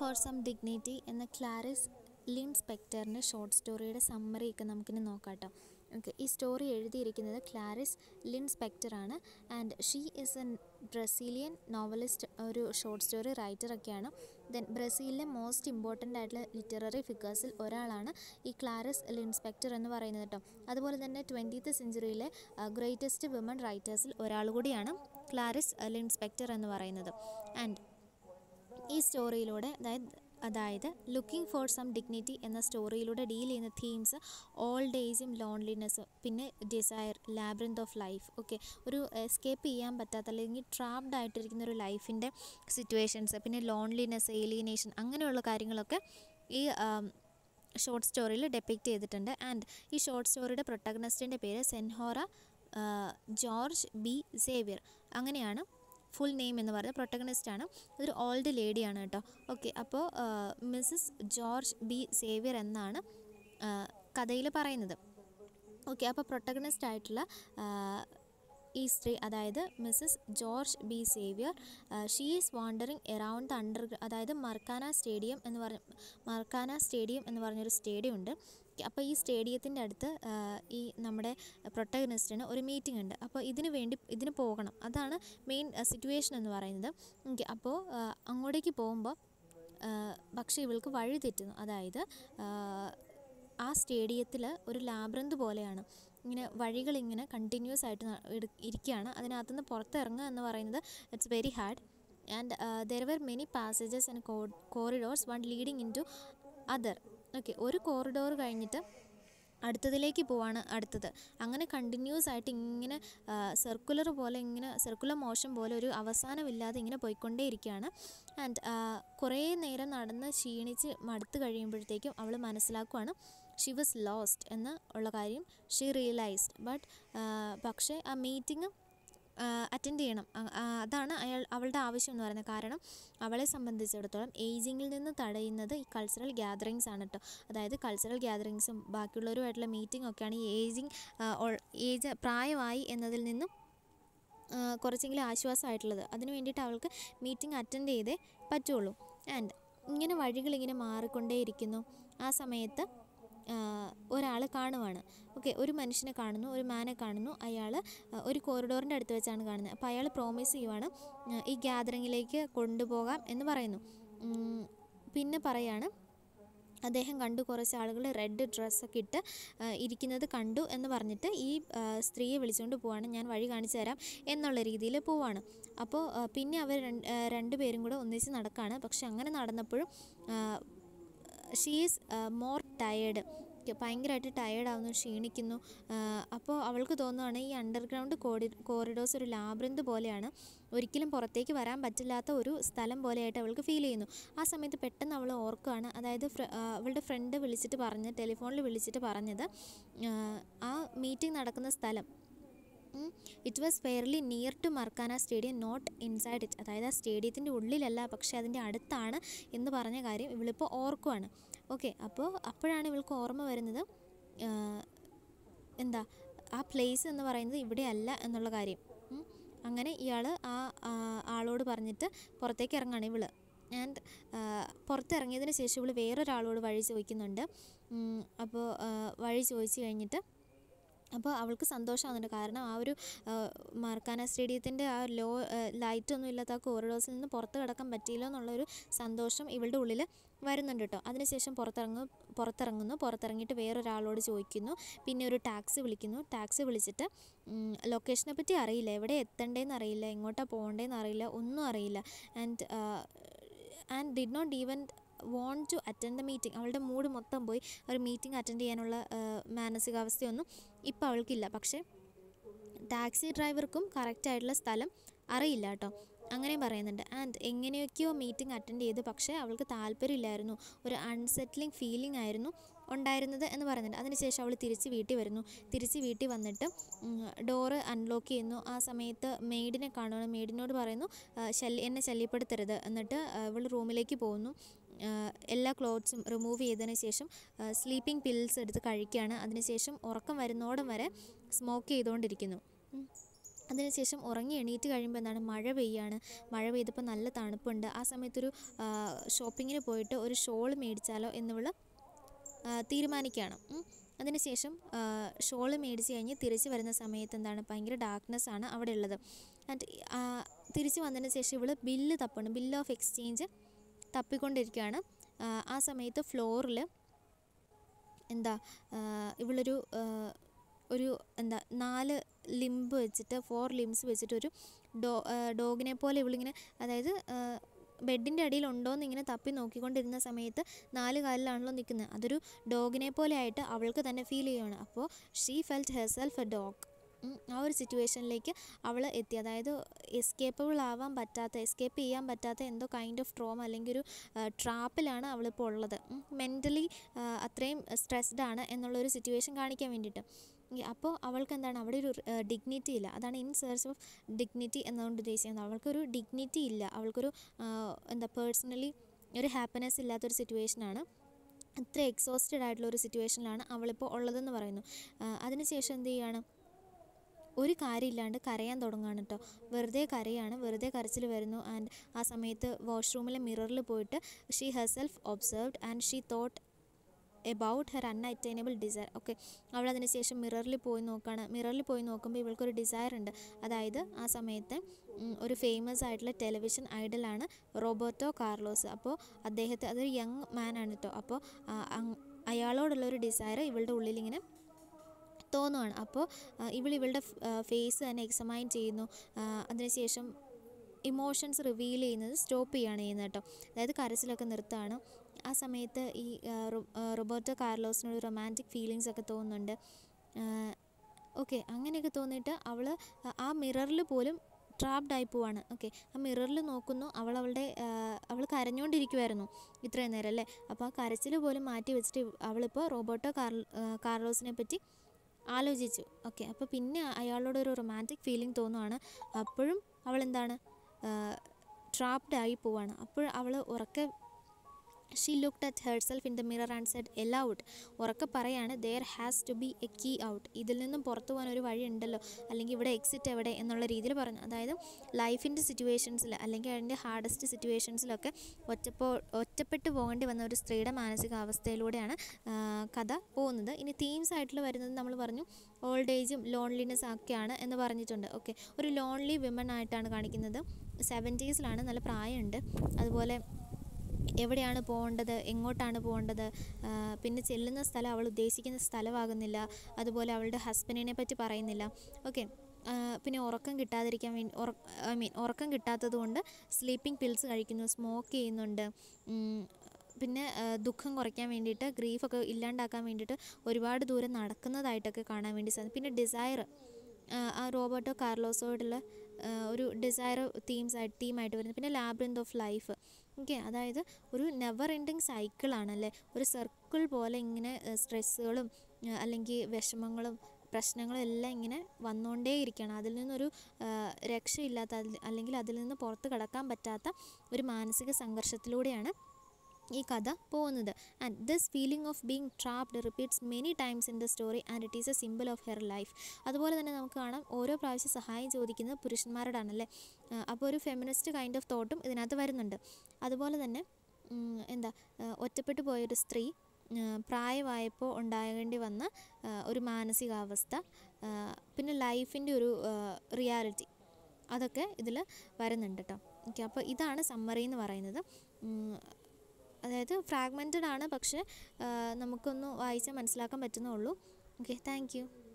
Four some dignity എന്ന Clarice ലിൻ സ്പെക്ടറിൻ്റെ ഷോർട്ട് സ്റ്റോറിയുടെ സമ്മറിയൊക്കെ നമുക്കിനി നോക്കാം കേട്ടോ ഓക്കെ ഈ സ്റ്റോറി എഴുതിയിരിക്കുന്നത് ക്ലാരിസ് ലിൻ സ്പെക്ടറാണ് and she is a Brazilian novelist ഒരു ഷോർട്ട് സ്റ്റോറി റൈറ്ററൊക്കെയാണ് ദെൻ ബ്രസീലിലെ മോസ്റ്റ് ഇമ്പോർട്ടൻ്റ് ആയിട്ടുള്ള ലിറ്റററി ഫിഗേഴ്സിൽ ഒരാളാണ് ഈ ക്ലാരിസ് ലിൻ സ്പെക്ടർ എന്ന് പറയുന്നത് കേട്ടോ അതുപോലെ തന്നെ ട്വൻറ്റീത്ത് സെഞ്ചുറിയിലെ ഗ്രേറ്റസ്റ്റ് വിമൺ റൈറ്റേഴ്സിൽ ഒരാൾ കൂടിയാണ് ക്ലാരിസ് ലിൻ സ്പെക്ടർ എന്ന് പറയുന്നത് ആൻഡ് ഈ സ്റ്റോറിയിലൂടെ അതായത് അതായത് ലുക്കിംഗ് ഫോർ സം ഡിഗ്നിറ്റി എന്ന സ്റ്റോറിയിലൂടെ ഡീൽ ചെയ്യുന്ന തീംസ് ഓൾഡ് ഏജും ലോൺലിനെസ്സും പിന്നെ desire labyrinth of life okay ഒരു എസ്കേപ്പ് ചെയ്യാൻ പറ്റാത്ത അല്ലെങ്കിൽ ട്രാപ്ഡ് ആയിട്ടിരിക്കുന്ന ഒരു ലൈഫിൻ്റെ സിറ്റുവേഷൻസ് പിന്നെ ലോൺലിനെസ് ഏലിയനേഷൻ അങ്ങനെയുള്ള കാര്യങ്ങളൊക്കെ ഈ ഷോർട്ട് സ്റ്റോറിയിൽ ഡെപ്പിക്റ്റ് ചെയ്തിട്ടുണ്ട് ആൻഡ് ഈ ഷോർട്ട് സ്റ്റോറിയുടെ പ്രൊട്ടഗണിസ്റ്റിൻ്റെ പേര് സെൻഹോറ ജോർജ് ബി സേവിയർ അങ്ങനെയാണ് ഫുൾ നെയിം എന്ന് പറയുന്നത് പ്രൊട്ടഗണിസ്റ്റാണ് ഇതൊരു ഓൾഡ് ലേഡിയാണ് കേട്ടോ ഓക്കെ അപ്പോൾ മിസ്സസ് ജോർജ് ബി സേവിയർ എന്നാണ് കഥയിൽ പറയുന്നത് ഓക്കെ അപ്പോൾ പ്രൊട്ടഗണിസ്റ്റ് ആയിട്ടുള്ള ഈ സ്ത്രീ അതായത് Mrs George B Xavier she is wandering around the under അതായത് മർക്കാന സ്റ്റേഡിയം എന്ന് പറഞ്ഞ മർക്കാന സ്റ്റേഡിയം എന്ന് പറഞ്ഞൊരു സ്റ്റേഡിയം ഉണ്ട് അപ്പോൾ ഈ സ്റ്റേഡിയത്തിൻ്റെ അടുത്ത് ഈ നമ്മുടെ പ്രൊട്ടഗനിസ്റ്റിന് ഒരു മീറ്റിംഗ് ഉണ്ട് അപ്പോൾ ഇതിന് വേണ്ടി ഇതിന് പോകണം അതാണ് മെയിൻ സിറ്റുവേഷൻ എന്ന് പറയുന്നത് ഓക്കെ അപ്പോൾ അങ്ങോട്ടേക്ക് പോകുമ്പോൾ പക്ഷേ ഇവൾക്ക് വഴി തെറ്റുന്നു അതായത് ആ സ്റ്റേഡിയത്തിൽ ഒരു ലാബ്രന്ത് പോലെയാണ് ഇങ്ങനെ വഴികളിങ്ങനെ കണ്ടിന്യൂസ് ആയിട്ട് ഇരിക്കുകയാണ് അതിനകത്തുനിന്ന് പുറത്തിറങ്ങുക എന്ന് പറയുന്നത് it's very hard and there were many passages and corridors one leading into other okay ഒരു കോറിഡോർ കഴിഞ്ഞിട്ട് അടുത്തതിലേക്ക് പോവാണ് അടുത്തത് അങ്ങനെ കണ്ടിന്യൂസ് ആയിട്ട് ഇങ്ങനെ സർക്കുലർ പോലെ ഇങ്ങനെ സർക്കുലർ മോഷൻ പോലെ ഒരു അവസാനമില്ലാതെ ഇങ്ങനെ പോയിക്കൊണ്ടേയിരിക്കുകയാണ് ആൻഡ് കുറേ നേരം നടന്ന് ക്ഷീണിച്ച് മടുത്ത് കഴിയുമ്പോഴത്തേക്കും അവൾ മനസ്സിലാക്കുവാണ് ഷി വാസ് ലോസ്റ്റ് എന്ന് ഉള്ള കാര്യം ഷീ റിയലൈസ്ഡ് ബട്ട് പക്ഷേ ആ മീറ്റിംഗ് അറ്റൻഡ് ചെയ്യണം അതാണ് അയാൾ അവളുടെ ആവശ്യം എന്ന് പറയുന്നത് കാരണം അവളെ സംബന്ധിച്ചിടത്തോളം ഏജിങ്ങിൽ നിന്ന് തടയുന്നത് ഈ കൾച്ചറൽ ഗ്യാതറിങ്സ് ആണ് കേട്ടോ അതായത് കൾച്ചറൽ ഗ്യാതറിങ്സും ബാക്കിയുള്ളവരുമായിട്ടുള്ള മീറ്റിംഗ് ഒക്കെയാണ് ഈ ഏജിങ് ഏജ് പ്രായമായി എന്നതിൽ നിന്നും കുറച്ചെങ്കിലും ആശ്വാസമായിട്ടുള്ളത് അതിന് വേണ്ടിയിട്ട് അവൾക്ക് മീറ്റിംഗ് അറ്റൻഡ് ചെയ്തേ പറ്റുള്ളൂ ആൻഡ് ഇങ്ങനെ വഴികളിങ്ങനെ മാറിക്കൊണ്ടേയിരിക്കുന്നു ആ സമയത്ത് ഒരാൾ കാണുവാണ് ഓക്കെ ഒരു മനുഷ്യനെ കാണുന്നു ഒരു മാനെ കാണുന്നു അയാൾ ഒരു കോറിഡോറിൻ്റെ അടുത്ത് വെച്ചാണ് കാണുന്നത് അപ്പോൾ അയാൾ പ്രോമിസ് ചെയ്യുവാണ് ഈ ഗ്യാതറിങ്ങിലേക്ക് കൊണ്ടുപോകാം എന്ന് പറയുന്നു പിന്നെ പറയാണ് അദ്ദേഹം കണ്ടു കുറച്ച് ആളുകൾ റെഡ് ഡ്രസ്സൊക്കെ ഇട്ട് ഇരിക്കുന്നത് കണ്ടു എന്ന് പറഞ്ഞിട്ട് ഈ സ്ത്രീയെ വിളിച്ചുകൊണ്ട് പോവാണ് ഞാൻ വഴി കാണിച്ചു തരാം എന്നുള്ള രീതിയിൽ പോവാണ് അപ്പോൾ പിന്നെ അവർ രണ്ട് പേരും കൂടെ ഒന്നിച്ച് നടക്കുകയാണ് പക്ഷെ അങ്ങനെ നടന്നപ്പോഴും ഷീ ഈസ് മോർ ടയേർഡ് ഭയങ്കരമായിട്ട് ടയേർഡാവുന്നു ക്ഷീണിക്കുന്നു അപ്പോൾ അവൾക്ക് തോന്നുകയാണ് ഈ അണ്ടർഗ്രൗണ്ട് കോടി കോറിഡോർസ് ഒരു ലാബ്രിന്ത് പോലെയാണ് ഒരിക്കലും പുറത്തേക്ക് വരാൻ പറ്റില്ലാത്ത ഒരു സ്ഥലം പോലെയായിട്ട് അവൾക്ക് ഫീൽ ചെയ്യുന്നു ആ സമയത്ത് പെട്ടെന്ന് അവൾ ഓർക്കുകയാണ് അതായത് അവളുടെ ഫ്രണ്ട് വിളിച്ചിട്ട് പറഞ്ഞ് ടെലിഫോണിൽ വിളിച്ചിട്ട് പറഞ്ഞത് ആ മീറ്റിംഗ് നടക്കുന്ന സ്ഥലം it was fairly near to Maracana stadium not inside it അതായത് ആ സ്റ്റേഡിയത്തിൻ്റെ ഉള്ളിലല്ല പക്ഷേ അതിൻ്റെ അടുത്താണ് എന്ന് പറഞ്ഞ കാര്യം ഇവളിപ്പോൾ ഓർക്കുവാണ് ഓക്കെ അപ്പോൾ അപ്പോഴാണ് ഇവൾക്ക് ഓർമ്മ വരുന്നത് എന്താ ആ പ്ലേസ് എന്ന് പറയുന്നത് ഇവിടെയല്ല എന്നുള്ള കാര്യം അങ്ങനെ ഇയാൾ ആ ആളോട് പറഞ്ഞിട്ട് പുറത്തേക്ക് ഇറങ്ങാണ് ഇവള് ആൻഡ് പുറത്തിറങ്ങിയതിന് ശേഷം ഇവൾ വേറൊരാളോട് വഴി ചോദിക്കുന്നുണ്ട് അപ്പോൾ വഴി ചോദിച്ചു കഴിഞ്ഞിട്ട് അപ്പോൾ അവൾക്ക് സന്തോഷമാകുന്നുണ്ട് കാരണം ആ ഒരു മർക്കാന സ്റ്റേഡിയത്തിൻ്റെ ആ ലോ ലൈറ്റൊന്നും ഇല്ലാത്ത ആ കോറിഡോഴ്സിൽ നിന്ന് പുറത്ത് കിടക്കാൻ പറ്റിയില്ല എന്നുള്ളൊരു സന്തോഷം ഇവളുടെ ഉള്ളിൽ വരുന്നുണ്ട് കേട്ടോ അതിനുശേഷം പുറത്തിറങ്ങും പുറത്തിറങ്ങുന്നു പുറത്തിറങ്ങിയിട്ട് വേറൊരാളോട് ചോദിക്കുന്നു പിന്നെ ഒരു ടാക്സി വിളിക്കുന്നു ടാക്സി വിളിച്ചിട്ട് ലൊക്കേഷനെ പറ്റി അറിയില്ല എവിടെ എത്തണ്ടേന്ന് അറിയില്ല എങ്ങോട്ടാണ് പോകേണ്ടതെന്ന് അറിയില്ല ഒന്നും അറിയില്ല and and did not even want to attend the meeting അവളുടെ മൂഡ് മൊത്തം പോയി ഒരു മീറ്റിംഗ് അറ്റൻഡ് ചെയ്യാനുള്ള മാനസികാവസ്ഥയൊന്നും ഇപ്പോൾ അവൾക്കില്ല പക്ഷേ ടാക്സി ഡ്രൈവർക്കും കറക്റ്റായിട്ടുള്ള സ്ഥലം അറിയില്ല കേട്ടോ അങ്ങനെയും പറയുന്നുണ്ട് ആൻഡ് എങ്ങനെയൊക്കെയോ മീറ്റിംഗ് അറ്റൻഡ് ചെയ്ത് പക്ഷേ അവൾക്ക് താല്പര്യമില്ലായിരുന്നു ഒരു അൺസെറ്റിലിംഗ് ഫീലിംഗ് ആയിരുന്നു ഉണ്ടായിരുന്നത് എന്ന് പറയുന്നുണ്ട് അതിനുശേഷം അവൾ തിരിച്ച് വീട്ടിൽ വരുന്നു തിരിച്ച് വീട്ടിൽ വന്നിട്ട് ഡോറ് അൺലോക്ക് ചെയ്യുന്നു ആ സമയത്ത് മെയ്ഡിനെ കാണുന്നു മെയ്ഡിനോട് പറയുന്നു ശല്യ എന്നെ ശല്യപ്പെടുത്തരുത് എന്നിട്ട് ഇവൾ റൂമിലേക്ക് പോകുന്നു എല്ലാ ക്ലോത്ത്സും റിമൂവ് ചെയ്തതിന് ശേഷം സ്ലീപ്പിംഗ് പിൽസ് എടുത്ത് കഴിക്കുകയാണ് അതിനുശേഷം ഉറക്കം വരുന്നോടം വരെ സ്മോക്ക് ചെയ്തുകൊണ്ടിരിക്കുന്നു അതിനുശേഷം ഉറങ്ങി എണീറ്റ് കഴിയുമ്പോൾ എന്താണ് മഴ പെയ്യാണ് മഴ പെയ്തപ്പോൾ നല്ല തണുപ്പുണ്ട് ആ സമയത്തൊരു ഷോപ്പിങ്ങിന് പോയിട്ട് ഒരു ഷോൾ മേടിച്ചാലോ എന്നിവൾ തീരുമാനിക്കുകയാണ് ഉം. അതിനുശേഷം ഷോൾ മേടിച്ച് കഴിഞ്ഞ് തിരിച്ച് വരുന്ന സമയത്ത് എന്താണ് ഭയങ്കര ഡാർക്ക്നെസ് ആണ് അവിടെ ഉള്ളത് ആൻഡ് തിരിച്ച് വന്നതിന് ശേഷം ഇവൾ ബില്ല് തപ്പണം ബില്ല് ഓഫ് എക്സ്ചേഞ്ച് തപ്പിക്കൊണ്ടിരിക്കുകയാണ് ആ, ആ സമയത്ത് ഫ്ലോറിൽ എന്താ ആ, ഇവളൊരു ആ, ഒരു എന്താ നാല് ലിംബ് വെച്ചിട്ട് ഫോർ ലിംസ് വെച്ചിട്ട് ഒരു ഡോ ഡോഗിനെ പോലെ ഇവളിങ്ങനെ അതായത് ബെഡിൻ്റെ അടിയിൽ ഉണ്ടോയെന്ന് ഇങ്ങനെ തപ്പി നോക്കിക്കൊണ്ടിരുന്ന സമയത്ത് നാല് കാലിലാണല്ലോ നിൽക്കുന്നത് അതൊരു ഡോഗിനെ പോലെ ആയിട്ട് അവൾക്ക് തന്നെ ഫീൽ ചെയ്യുകയാണ് അപ്പോൾ she felt herself a dog ആ ഒരു സിറ്റുവേഷനിലേക്ക് അവൾ എത്തി അതായത് എസ്കേപ്പബിൾ ആവാൻ പറ്റാത്ത എസ്കേപ്പ് ചെയ്യാൻ പറ്റാത്ത എന്തോ കൈൻഡ് ഓഫ് ട്രോം അല്ലെങ്കിൽ ഒരു ട്രാപ്പിലാണ് അവളിപ്പോൾ ഉള്ളത് മെൻ്റലി അത്രയും സ്ട്രെസ്ഡ് ആണ് എന്നുള്ളൊരു സിറ്റുവേഷൻ കാണിക്കാൻ വേണ്ടിയിട്ട് ഈ അപ്പോൾ അവൾക്ക് എന്താണ് അവിടെ ഒരു ഡിഗ്നിറ്റി ഇല്ല അതാണ് ഇൻ സെർച്ച് ഓഫ് ഡിഗ്നിറ്റി എന്നുകൊണ്ട് ഉദ്ദേശിക്കുന്നത് അവൾക്കൊരു ഡിഗ്നിറ്റി ഇല്ല അവൾക്കൊരു ആ, എന്താ പേഴ്സണലി ഒരു ഹാപ്പിനെസ് ഇല്ലാത്തൊരു സിറ്റുവേഷനാണ് അത്ര എക്സോസ്റ്റഡ് ആയിട്ടുള്ള ഒരു സിറ്റുവേഷനിലാണ് അവളിപ്പോൾ ഉള്ളതെന്ന് പറയുന്നു ആ, അതിനുശേഷം എന്ത് ചെയ്യാണ് ഒരു കാര്യമില്ലാണ്ട് കരയാൻ തുടങ്ങുകയാണ് കേട്ടോ വെറുതെ കരയാണ് വെറുതെ കരച്ചിൽ വരുന്നു ആൻഡ് ആ സമയത്ത് വാഷ്റൂമിലെ മിററിൽ പോയിട്ട് she herself observed and she thought about her unattainable desire okay അവൾ അതിന് ശേഷം മിററിൽ പോയി നോക്കുകയാണ് മിററിൽ പോയി നോക്കുമ്പോൾ ഇവൾക്കൊരു ഡിസയർ ഉണ്ട് അതായത് ആ സമയത്ത് ഉം, ഒരു ഫേമസ് ആയിട്ടുള്ള ടെലിവിഷൻ ഐഡലാണ് റോബർട്ടോ കാർലോസ് അപ്പോൾ അദ്ദേഹത്തെ അതൊരു യങ് മാൻ ആണ് കേട്ടോ അപ്പോൾ ആ, അങ്- അയാളോടുള്ള ഒരു ഡിസയർ ഇവളുടെ ഉള്ളിലിങ്ങനെ തോന്നുവാണ് അപ്പോൾ ഇവൾ ഇവളുടെ ഫേസ് തന്നെ എക്സമൈൻ ചെയ്യുന്നു ആ, അതിനുശേഷം ഇമോഷൻസ് റിവീൽ ചെയ്യുന്നത് സ്റ്റോപ്പ് ചെയ്യുകയാണ് ചെയ്യുന്നത് കേട്ടോ അതായത് കരച്ചിലൊക്കെ നിർത്തുകയാണ് ആ സമയത്ത് ഈ ആ, റോ- ആ, റോബർട്ടോ കാർലോസിനൊരു റൊമാൻറ്റിക് ഫീലിങ്സ് ഒക്കെ തോന്നുന്നുണ്ട് ഓക്കെ അങ്ങനെയൊക്കെ തോന്നിയിട്ട് അവൾ ആ മിററിൽ പോലും ട്രാപ്ഡ് ആയി പോവാണ് ഓക്കെ ആ മിററിൽ നോക്കുന്നു അവൾ അവളുടെ അവൾ കരഞ്ഞുകൊണ്ടിരിക്കുമായിരുന്നു ഇത്രയും നേരം അല്ലേ അപ്പോൾ ആ കരച്ചിൽ പോലും മാറ്റി വെച്ചിട്ട് ഇവ- അവളിപ്പോൾ റോബർട്ടോ കാർ കാർലോസിനെ പറ്റി ആലോചിച്ചു ഓക്കെ അപ്പോൾ പിന്നെ അയാളോട് ഒരു റൊമാൻറ്റിക് ഫീലിംഗ് തോന്നുവാണ് അപ്പോഴും അവൾ എന്താണ് ട്രാപ്ഡ് ആയി പോവാണ് അപ്പോൾ അവൾ ഉറക്കെ she looked at herself in the mirror and said aloud ഉറക്കെ പറയാണ് there has to be a key out ഇതിൽ നിന്നും പുറത്തു പോകാൻ ഒരു വഴി ഉണ്ടല്ലോ അല്ലെങ്കിൽ ഇവിടെ എക്സിറ്റ് എവിടെ എന്നുള്ള രീതിയിൽ പറഞ്ഞു അതായത് ലൈഫിൻ്റെ സിറ്റുവേഷൻസിൽ അല്ലെങ്കിൽ അതിൻ്റെ ഹാർഡസ്റ്റ് സിറ്റുവേഷൻസിലൊക്കെ ഒറ്റപ്പോ ഒറ്റപ്പെട്ടു പോകേണ്ടി വന്ന ഒരു സ്ത്രീയുടെ മാനസികാവസ്ഥയിലൂടെയാണ് ആ, കഥ പോകുന്നത് ഇനി തീംസ് ആയിട്ടുള്ള വരുന്നത് നമ്മൾ പറഞ്ഞു ഓൾഡ് ഏജും ലോൺലിനെസ് ഒക്കെയാണ് എന്ന് പറഞ്ഞിട്ടുണ്ട് ഓക്കെ ഒരു ലോൺലി വിമൺ ആയിട്ടാണ് കാണിക്കുന്നത് സെവൻറ്റീസിലാണ് നല്ല പ്രായമുണ്ട് അതുപോലെ എവിടെയാണ് പോകേണ്ടത് എങ്ങോട്ടാണ് പോകേണ്ടത് ആ, പിന്നെ ചെല്ലുന്ന സ്ഥലം അവൾ ഉദ്ദേശിക്കുന്ന സ്ഥലമാകുന്നില്ല അതുപോലെ അവളുടെ ഹസ്ബൻഡിനെ പറ്റി പറയുന്നില്ല ഓക്കെ പിന്നെ ഉറക്കം കിട്ടാതിരിക്കാൻ വേണ്ടി ഐ മീൻ ഉറക്കം കിട്ടാത്തത് കൊണ്ട് സ്ലീപ്പിംഗ് പിൽസ് കഴിക്കുന്നു സ്മോക്ക് ചെയ്യുന്നുണ്ട് ഉം, പിന്നെ ആ, ദുഃഖം കുറയ്ക്കാൻ വേണ്ടിയിട്ട് ഗ്രീഫൊക്കെ ഇല്ലാണ്ടാക്കാൻ വേണ്ടിയിട്ട് ഒരുപാട് ദൂരം നടക്കുന്നതായിട്ടൊക്കെ കാണാൻ വേണ്ടി സാധിക്കും പിന്നെ ഡിസയർ ആ റോബർട്ടോ കാർലോസോടുള്ള ആ, ഒരു ഡിസയർ തീംസ് ആയിട്ട് തീമായിട്ട് വരുന്നത് പിന്നെ ലാബ്രിന്ത് ഓഫ് ലൈഫ് ഓക്കെ അതായത് ഒരു നെവർ എൻഡിങ് സൈക്കിളാണല്ലേ ഒരു സർക്കിൾ പോലെ ഇങ്ങനെ സ്ട്രെസ്സുകളും അല്ലെങ്കിൽ വിഷമങ്ങളും പ്രശ്നങ്ങളും എല്ലാം ഇങ്ങനെ വന്നുകൊണ്ടേ ഇരിക്കുകയാണ് അതിൽ നിന്നൊരു ആ, രക്ഷയില്ലാത്ത അതിൽ- അല്ലെങ്കിൽ അതിൽ നിന്ന് പുറത്ത് കടക്കാൻ പറ്റാത്ത ഒരു മാനസിക സംഘർഷത്തിലൂടെയാണ് ഈ കഥ പോകുന്നത് and this feeling of being trapped repeats many times in the story and it is a symbol of her life അതുപോലെ തന്നെ നമുക്ക് കാണാം ഓരോ പ്രാവശ്യം സഹായം ചോദിക്കുന്നത് പുരുഷന്മാരോടാണല്ലേ ആ, അപ്പോൾ ഒരു ഫെമിനിസ്റ്റ് കൈൻഡ് ഓഫ് തോട്ടും ഇതിനകത്ത് വരുന്നുണ്ട് അതുപോലെ തന്നെ ഉം, എന്താ ആ, ഒറ്റപ്പെട്ടു പോയൊരു സ്ത്രീ ആ, പ്രായമായപ്പോൾ ഉണ്ടാകേണ്ടി വന്ന ആ, ഒരു മാനസികാവസ്ഥ ആ, പിന്നെ ലൈഫിൻ്റെ ഒരു റിയാലിറ്റി അതൊക്കെ ഇതിൽ വരുന്നുണ്ട് കേട്ടോ ഓക്കെ അപ്പോൾ ഇതാണ് സമ്മറി എന്ന് പറയുന്നത് ഉം, അതായത് ഫ്രാഗ്മെൻറ്റഡ് ആണ് പക്ഷേ ആ, നമുക്കൊന്ന് വായിച്ചാൽ മനസ്സിലാക്കാൻ പറ്റുന്നുള്ളൂ ഓക്കെ താങ്ക് യു